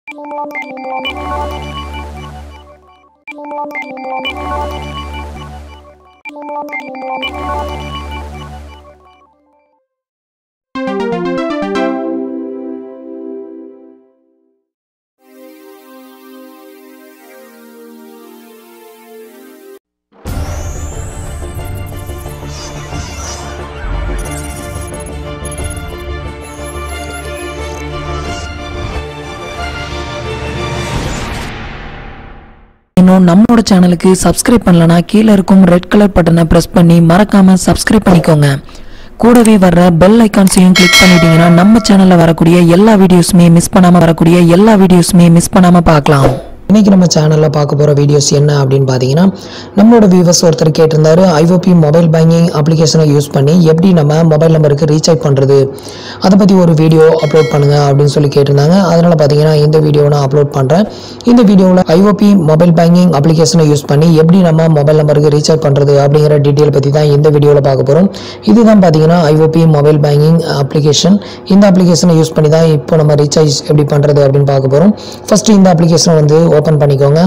இன்னும் நம்மளோட சேனலுக்கு சப்ஸ்கிரைப் பண்ணலனா கீழே இருக்கும் ரெட் கலர் பட்டனை ப்ரெஸ் பண்ணி மறக்காம சப்ஸ்கிரைப் பண்ணிக்கோங்க கூடவே வர்ற பெல் ஐக்கான்ஸையும் கிளிக் பண்ணிட்டீங்கன்னா நம்ம சேனல்ல வரக்கூடிய எல்லா வீடியோஸுமே மிஸ் பண்ணாம வரக்கூடிய எல்லா வீடியோஸுமே மிஸ் பண்ணாம பார்க்கலாம் இன்னைக்கு நம்ம சேனலில் பார்க்க போகிற வீடியோஸ் என்ன அப்படின்னு பார்த்தீங்கன்னா நம்மளோட வியூவர்ஸ் ஒருத்தர் கேட்டிருந்தாரு ஐஓபி மொபைல் பேங்கிங் அப்ளிகேஷனை யூஸ் பண்ணி எப்படி நம்ம மொபைல் நம்பருக்கு ரீசார்ஜ் பண்ணுறது அதை பற்றி ஒரு வீடியோ அப்லோட் பண்ணுங்க அப்படின்னு சொல்லி கேட்டிருந்தாங்க அதனால் பார்த்தீங்கன்னா இந்த வீடியோ நான் அப்லோட் பண்ணுறேன் இந்த வீடியோவில் ஐஓபி மொபைல் பேங்கிங் அப்ளிகேஷனை யூஸ் பண்ணி எப்படி நம்ம மொபைல் நம்பருக்கு ரீசார்ஜ் பண்ணுறது அப்படிங்கிற டீட்டெயில் பற்றி தான் இந்த வீடியோவில் பார்க்க போகிறோம் இதுதான் பார்த்தீங்கன்னா ஐஓபி மொபைல் பேங்கிங் அப்ளிகேஷன் இந்த அப்ளிகேஷனை யூஸ் பண்ணி தான் இப்போ நம்ம ரீசார்ஜ் எப்படி பண்ணுறது அப்படின்னு பார்க்க போகிறோம் ஃபஸ்ட்டு இந்த அப்ளிகேஷனை வந்து ஓப்பன் பண்ணிக்கோங்க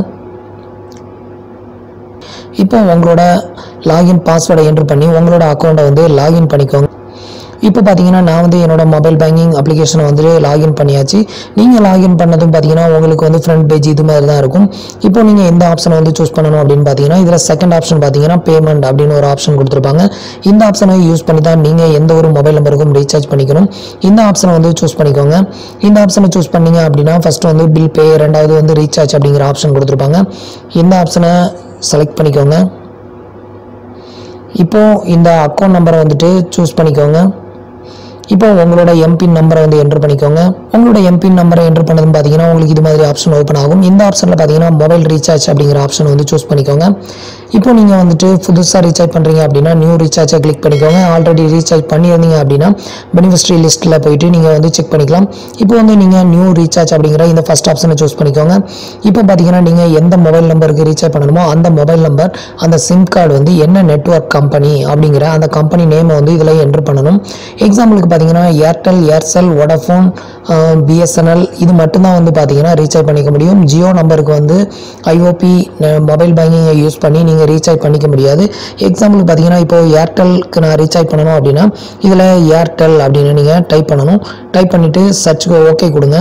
இப்போ உங்களோட லாகின் பாஸ்வேர்டை என்ட்ரு பண்ணி உங்களோட அக்கௌண்ட்டை வந்து லாகின் பண்ணிக்கோங்க இப்போ பார்த்தீங்கன்னா நான் வந்து என்னோட மொபைல் பேங்கிங் அப்ளிகேஷனை வந்து லாகின் பண்ணியாச்சு நீங்கள் லாகின் பண்ணதும் பார்த்தீங்கன்னா உங்களுக்கு வந்து ஃப்ரண்ட் பேஜ் இது மாதிரி தான் இருக்கும் இப்போ நீங்கள் எந்த ஆப்ஷனை வந்து சூஸ் பண்ணணும் அப்படின்னு பார்த்தீங்கன்னா இதில் செகண்ட் ஆப்ஷன் பார்த்தீங்கன்னா பேமெண்ட் அப்படின்னு ஒரு ஆப்ஷன் கொடுத்துருப்பாங்க இந்த ஆப்ஷனை யூஸ் பண்ணி தான் நீங்கள் எந்த ஒரு மொபைல் நம்பருக்கும் ரீசார்ஜ் பண்ணிக்கணும் இந்த ஆப்ஷனை வந்து சூஸ் பண்ணிக்கோங்க இந்த ஆப்ஷனை சூஸ் பண்ணீங்க அப்படின்னா ஃபர்ஸ்ட் வந்து பில் பே ரெண்டாவது வந்து ரீசார்ஜ் அப்படிங்கிற ஆப்ஷன் கொடுத்துருப்பாங்க இந்த ஆப்ஷனை செலக்ட் பண்ணிக்கோங்க இப்போ இந்த அக்கௌண்ட் நம்பரை வந்துட்டு சூஸ் பண்ணிக்கோங்க இப்போ உங்களோட எம்பின் நம்பரை வந்து என்ட்ரு பண்ணிக்கோங்க உங்களோட எம்பின் நம்பரை என்ட்ரு பண்ணதும் பார்த்தீங்கன்னா உங்களுக்கு இது மாதிரி ஆப்ஷன் ஓப்பன் ஆகும் இந்த ஆப்ஷனில் பார்த்தீங்கன்னா மொபைல் ரீசார்ஜ் அப்படிங்கிற ஆப்ஷன் வந்து சூஸ் பண்ணிக்கோங்க இப்போ நீங்கள் வந்துட்டு புதுசாக ரீசார்ஜ் பண்ணுறீங்க அப்படின்னா நியூ ரீசார்ஜை கிளிக் பண்ணிக்கோங்க ஆல்ரெடி ரீசார்ஜ் பண்ணியிருந்தீங்க அப்படின்னா பெனிஃபிஷரி லிஸ்ட்டில் போயிட்டு நீங்கள் வந்து செக் பண்ணிக்கலாம் இப்போ வந்து நீங்கள் நியூ ரீசார்ஜ் அப்படிங்கிற இந்த ஃபஸ்ட் ஆப்ஷனை சூஸ் பண்ணிக்கோங்க இப்போ பார்த்தீங்கன்னா நீங்கள் எந்த மொபைல் நம்பருக்கு ரீசார்ஜ் பண்ணணுமோ அந்த மொபைல் நம்பர் அந்த சிம் கார்டு வந்து என்ன நெட்வொர்க் கம்பெனி அப்படிங்கிற அந்த கம்பெனி நேமை வந்து இதில் என்ட்ரு பண்ணணும் எக்ஸாம்பிளுக்கு பார்த்தீங்கன்னா ஏர்டெல் ஏர்செல் வோடஃபோன் பிஎஸ்என்எல் இது மட்டும்தான் வந்து பார்த்தீங்கன்னா ரீசார்ஜ் பண்ணிக்க முடியும் ஜியோ நம்பருக்கு வந்து ஐஓபி மொபைல் பேங்கிங்கை யூஸ் பண்ணி நீங்கள் ரீசார்ஜ் பண்ணிக்க முடியாது எக்ஸாம்பிளுக்கு பார்த்தீங்கன்னா இப்போ ஏர்டெல்க்கு நான் ரீசார்ஜ் பண்ணணும் அப்படின்னா இதில் ஏர்டெல் அப்படின்னு நீங்கள் டைப் பண்ணணும் டைப் பண்ணிவிட்டு சர்ச்சுக்கு ஓகே கொடுங்க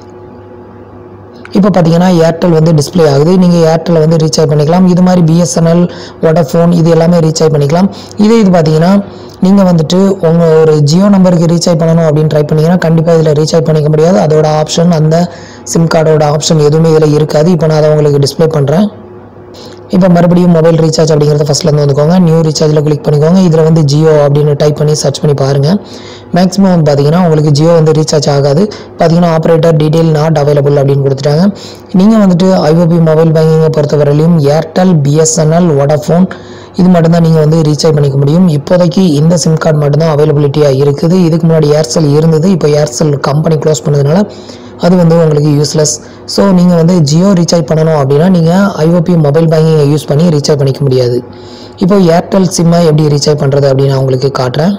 இப்போ பார்த்தீங்கன்னா ஏர்டெல் வந்து டிஸ்ப்ளே ஆகுது நீங்கள் ஏர்டெல் வந்து ரீசார்ஜ் பண்ணிக்கலாம் இது மாதிரி பிஎஸ்என்எல் வோடஃபோன் இது எல்லாமே ரீசார்ஜ் பண்ணிக்கலாம் இதே இது பார்த்தீங்கன்னா நீங்கள் வந்துட்டு உங்கள் ஒரு ஜியோ நம்பருக்கு ரீசார்ஜ் பண்ணணும் அப்படின்னு ட்ரை பண்ணீங்கன்னா கண்டிப்பாக இதில் ரீசார்ஜ் பண்ணிக்க முடியாது அதோட ஆப்ஷன் அந்த சிம் கார்டோட ஆப்ஷன் எதுவுமே இதில் இருக்காது இப்போ நான் அதை உங்களுக்கு டிஸ்ப்ளே பண்ணுறேன் இப்போ மறுபடியும் மொபைல் ரீசார்ஜ் அப்படிங்கிறத ஃபஸ்ட்லேருந்து வந்துக்கோங்க நியூ ரீசார்ஜில் கிளிக் பண்ணிக்கோங்க இதில் வந்து ஜியோ அப்படின்னு டைப் பண்ணி சர்ச் பண்ணி பாருங்கள் மேக்ஸிமம் வந்து பார்த்தீங்கன்னா உங்களுக்கு ஜியோ வந்து ரீசார்ஜ் ஆகாது பார்த்தீங்கன்னா ஆப்ரேட்டர் டீடைல் நாட் அவைலபிள் அப்படின்னு கொடுத்துட்டாங்க நீங்கள் வந்துட்டு ஐஓபி மொபைல் பேங்கிங்கை பொறுத்தவரையிலும் ஏர்டெல் பிஎஸ்என்எல் வோடஃபோன் இது மட்டும்தான் நீங்கள் வந்து ரீசார்ஜ் பண்ணிக்க முடியும் இப்போதைக்கு இந்த சிம் கார்டு மட்டும்தான் அவைலபிலிட்டியாக இருக்குது இதுக்கு முன்னாடி ஏர்செல் இருந்தது இப்போ ஏர்செல் கம்பெனி க்ளோஸ் பண்ணதுனால அது வந்து உங்களுக்கு யூஸ்லெஸ் ஸோ நீங்கள் வந்து ஜியோ ரீசார்ஜ் பண்ணணும் அப்படின்னா நீங்கள் ஐஓபி மொபைல் பேங்கிங்கை யூஸ் பண்ணி ரீசார்ஜ் பண்ணிக்க முடியாது இப்போ ஏர்டெல் சிம்மை எப்படி ரீசார்ஜ் பண்ணுறது அப்படின்னு நான் உங்களுக்கு காட்டுறேன்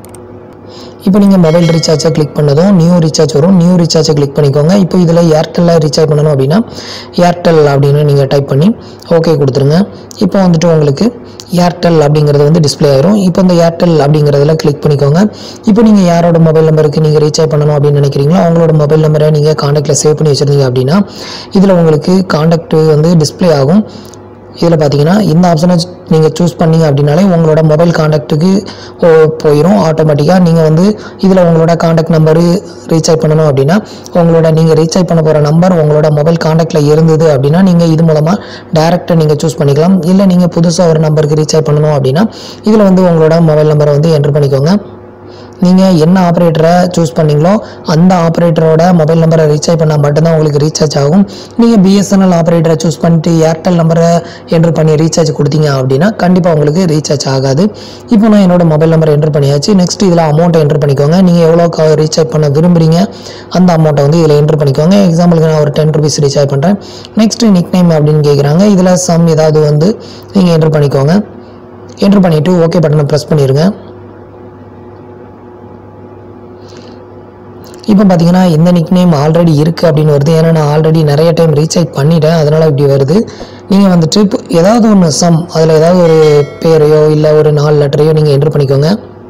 இப்போ நீங்கள் மொபைல் ரீசார்ஜை கிளிக் பண்ணதும் நியூ ரீசார்ஜ் வரும் நியூ ரீசார்ஜை கிளிக் பண்ணிக்கோங்க இப்போ இதில் ஏர்டெல்லில் ரீசார்ஜ் பண்ணணும் அப்படின்னா ஏர்டெல் அப்படின்னு நீங்கள் டைப் பண்ணி ஓகே கொடுத்துருங்க இப்போ வந்துட்டு உங்களுக்கு ஏர்டெல் அப்படிங்கிறது வந்து டிஸ்ப்ளே ஆயிரும் இப்போ இந்த ஏர்டெல் அப்படிங்கிறதுல கிளிக் பண்ணிக்கோங்க இப்போ நீங்கள் யாரோட மொபைல் நம்பருக்கு நீங்கள் ரீசார்ஜ் பண்ணணும் அப்படின்னு நினைக்கிறீங்களோ அவங்களோட மொபைல் நம்பரை நீங்கள் காண்டாக்டில் சேவ் பண்ணி வச்சுருந்தீங்க அப்படின்னா இதில் உங்களுக்கு காண்டாக்ட் வந்து டிஸ்ப்ளே ஆகும் இதில் பார்த்தீங்கன்னா இந்த ஆப்ஷனை நீங்கள் சூஸ் பண்ணீங்க அப்படின்னாலே உங்களோட மொபைல் காண்டாக்ட்டுக்கு போயிடும் ஆட்டோமேட்டிக்காக நீங்கள் வந்து இதில் உங்களோட காண்டாக்ட் நம்பரு ரீசார்ஜ் பண்ணணும் அப்படின்னா உங்களோட நீங்கள் ரீசார்ஜ் பண்ண போகிற நம்பர் உங்களோட மொபைல் காண்டாக்டில் இருந்தது அப்படின்னா நீங்கள் இது மூலமாக டேரெக்டாக நீங்கள் சூஸ் பண்ணிக்கலாம் இல்லை நீங்கள் புதுசாக ஒரு நம்பருக்கு ரீசார்ஜ் பண்ணணும் அப்படின்னா இதில் வந்து உங்களோட மொபைல் நம்பரை வந்து என்ட்ரு பண்ணிக்கோங்க நீங்கள் என்ன ஆப்ரேட்டரை சூஸ் பண்ணீங்களோ அந்த ஆப்ரேட்டரோட மொபைல் நம்பரை ரீசார்ஜ் பண்ணால் மட்டும்தான் உங்களுக்கு ரீசார்ஜ் ஆகும் நீங்கள் பிஎஸ்என்எல் ஆப்ரேட்டரை சூஸ் பண்ணிட்டு ஏர்டெல் நம்பரை என்ட்ரு பண்ணி ரீசார்ஜ் கொடுத்தீங்க அப்படின்னா கண்டிப்பாக உங்களுக்கு ரீசார்ஜ் ஆகாது இப்போ நான் என்னோட மொபைல் நம்பரை என்ட்ரு பண்ணியாச்சு நெக்ஸ்ட் இதில் அமௌண்ட்டை என்ட்ரு பண்ணிக்கோங்க நீங்கள் எவ்வளோ ரீசார்ஜ் பண்ண விரும்புகிறீங்க அந்த அமௌண்ட்டை வந்து இதில் என்ட்ரு பண்ணிக்கோங்க எக்ஸாம்பிளுக்கு நான் ஒரு டென் ருபீஸ் ரீசார்ஜ் பண்ணுறேன் நெக்ஸ்ட் நிக் நேம் அப்படின்னு கேட்குறாங்க இதில் சம் ஏதாவது வந்து நீங்கள் என்ட்ரு பண்ணிக்கோங்க என்ட்ரு பண்ணிவிட்டு ஓகே பட்டனை ப்ரெஸ் பண்ணிடுங்க இப்போ பார்த்தீங்கன்னா இந்த நிக் நேம் ஆல்ரெடி இருக்குது அப்படின்னு வருது ஏன்னா நான் ஆல்ரெடி நிறைய டைம் ரீசார்ஜ் பண்ணிட்டேன் அதனால் இப்படி வருது நீங்கள் வந்துட்டு இப்போ ஏதாவது ஒன்று சம் அதில் ஏதாவது ஒரு பேரையோ இல்லை ஒரு நாலு லெட்டரையோ நீங்கள் என்ட்ரு பண்ணிக்கோங்க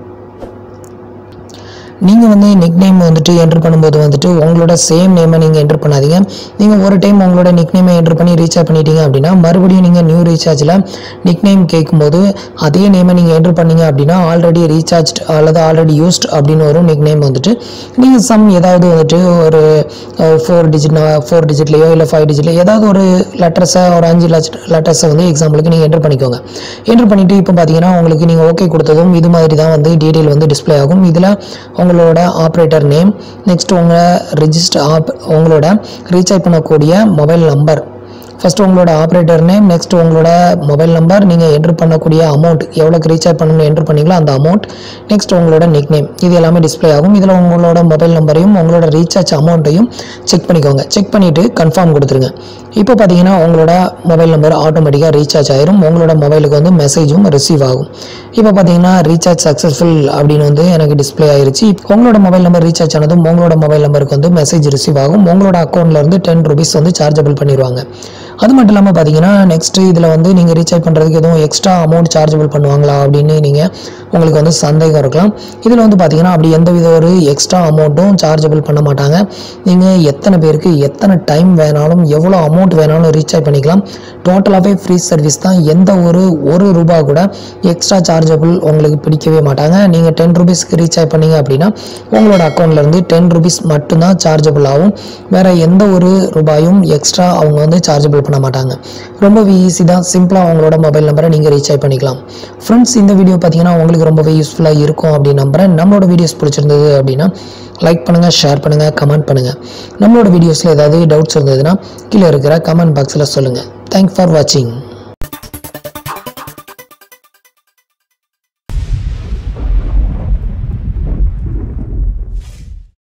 நீங்கள் வந்து நிக் நேம் வந்துட்டு என்ட்ரு பண்ணும்போது வந்துட்டு உங்களோட சேம் நேமை நீங்கள் என்ட்ரு பண்ணாதீங்க நீங்கள் ஒரு டைம் உங்களோட நிக் நேமை என்ட்ரு பண்ணி ரீசார்ஜ் பண்ணிட்டீங்க அப்படின்னா மறுபடியும் நீங்கள் நியூ ரீசார்ஜில் நிக் நேம் கேட்கும்போது அதே நேமை நீங்கள் என்ட்ரு பண்ணீங்க அப்படின்னா ஆல்ரெடி ரீசார்ஜ் அல்லது ஆல்ரெடி யூஸ்ட் அப்படின்னு வரும் நிக் நேம் வந்துட்டு நீங்கள் சம் ஏதாவது வந்துட்டு ஒரு ஃபோர் டிஜிட் ஃபோர் டிஜிட்லேயோ இல்லை ஃபைவ் டிஜிட்லையோ ஏதாவது ஒரு லெட்டர்ஸை ஒரு அஞ்சு லட்ச லெட்டர்ஸை வந்து எக்ஸாம்பிளுக்கு நீங்கள் என்ட்ரு பண்ணிக்கோங்க என்ட்ரு பண்ணிவிட்டு இப்போ பார்த்தீங்கன்னா உங்களுக்கு நீங்கள் ஓகே கொடுத்ததும் இது மாதிரி தான் வந்து டீட்டெயில் வந்து டிஸ்ப்ளே ஆகும் இதில் உங்களோட ஆப்ரேட்டர் நேம் நெக்ஸ்ட் உங்கள் ரிஜிஸ்டர் ஆப் உங்களோட ரீசார்ஜ் பண்ணக்கூடிய மொபைல் நம்பர் ஃபஸ்ட்டு உங்களோட ஆப்ரேட்டர் நேம் நெக்ஸ்ட் உங்களோட மொபைல் நம்பர் நீங்கள் என்ட்ரு பண்ணக்கூடிய அமௌண்ட் எவ்வளோக்கு ரீசார்ஜ் பண்ணணும்னு என்ட்ரு பண்ணீங்களோ அந்த அமௌண்ட் நெக்ஸ்ட் உங்களோட நிக் நேம் இது எல்லாமே டிஸ்ப்ளே ஆகும் இதில் உங்களோட மொபைல் நம்பரையும் உங்களோட ரீசார்ஜ் அமௌண்ட்டையும் செக் பண்ணிக்கோங்க செக் பண்ணிவிட்டு கன்ஃபார்ம் கொடுத்துருங்க இப்போ பார்த்தீங்கன்னா உங்களோட மொபைல் நம்பர் ஆட்டோமேட்டிக்காக ரீசார்ஜ் ஆயிரும் உங்களோட மொபைலுக்கு வந்து மெசேஜும் ரிசீவ் ஆகும் இப்போ பார்த்தீங்கன்னா ரீசார்ஜ் சக்ஸஸ்ஃபுல் அப்படின்னு வந்து எனக்கு டிஸ்ப்ளே ஆயிருச்சு உங்களோட மொபைல் நம்பர் ரீசார்ஜ் ஆனதும் உங்களோட மொபைல் நம்பருக்கு வந்து மெசேஜ் ரிசீவ் ஆகும் உங்களோட அக்கௌண்ட்ல இருந்து டென் ருபீஸ் வந்து சார்ஜபிள் பண்ணிடுவாங்க அது மட்டும் இல்லாமல் பார்த்தீங்கன்னா நெக்ஸ்ட் இதில் வந்து நீங்கள் ரீசார்ஜ் பண்ணுறதுக்கு எதுவும் எக்ஸ்ட்ரா அமௌண்ட் சார்ஜபிள் பண்ணுவாங்களா அப்படின்னு நீங்கள் உங்களுக்கு வந்து சந்தேகம் இருக்கலாம் இதில் வந்து பார்த்தீங்கன்னா அப்படி எந்த வித ஒரு எக்ஸ்ட்ரா அமௌண்ட்டும் சார்ஜபிள் பண்ண மாட்டாங்க நீங்கள் எத்தனை பேருக்கு எத்தனை டைம் வேணாலும் எவ்வளோ அமௌண்ட் வேணாலும் ரீசார்ஜ் பண்ணிக்கலாம் டோட்டலாகவே ஃப்ரீ சர்வீஸ் தான் எந்த ஒரு ஒரு ரூபா கூட எக்ஸ்ட்ரா சார்ஜபிள் உங்களுக்கு பிடிக்கவே மாட்டாங்க நீங்கள் டென் ருபீஸ்க்கு ரீசார்ஜ் பண்ணீங்க அப்படின்னா உங்களோட அக்கௌண்ட்லேருந்து டென் ருபீஸ் மட்டும்தான் சார்ஜபிள் ஆகும் வேறு எந்த ஒரு ரூபாயும் எக்ஸ்ட்ரா அவங்க வந்து சார்ஜபிள் பண்ண மாட்டாங்க ரொம்பவே ஈஸி தான் சிம்பிளாக உங்களோட மொபைல் நம்பரை நீங்கள் ரீசார்ஜ் பண்ணிக்கலாம் ஃப்ரெண்ட்ஸ் இந்த வீடியோ பார்த்தீங்கன்னா உங்களுக்கு ரொம்பவே யூஸ்ஃபுல்லாக இருக்கும் அப்படின்னு நம்புறேன் நம்மளோட வீடியோஸ் பிடிச்சிருந்தது அப்படின்னா லைக் பண்ணுங்கள் ஷேர் பண்ணுங்கள் கமெண்ட் பண்ணுங்கள் நம்மளோட வீடியோஸில் ஏதாவது டவுட்ஸ் இருந்ததுன்னா கீழே இருக்கிற கமெண்ட் பாக்ஸில் சொல்லுங்கள் தேங்க்ஸ் ஃபார் வாட்சிங்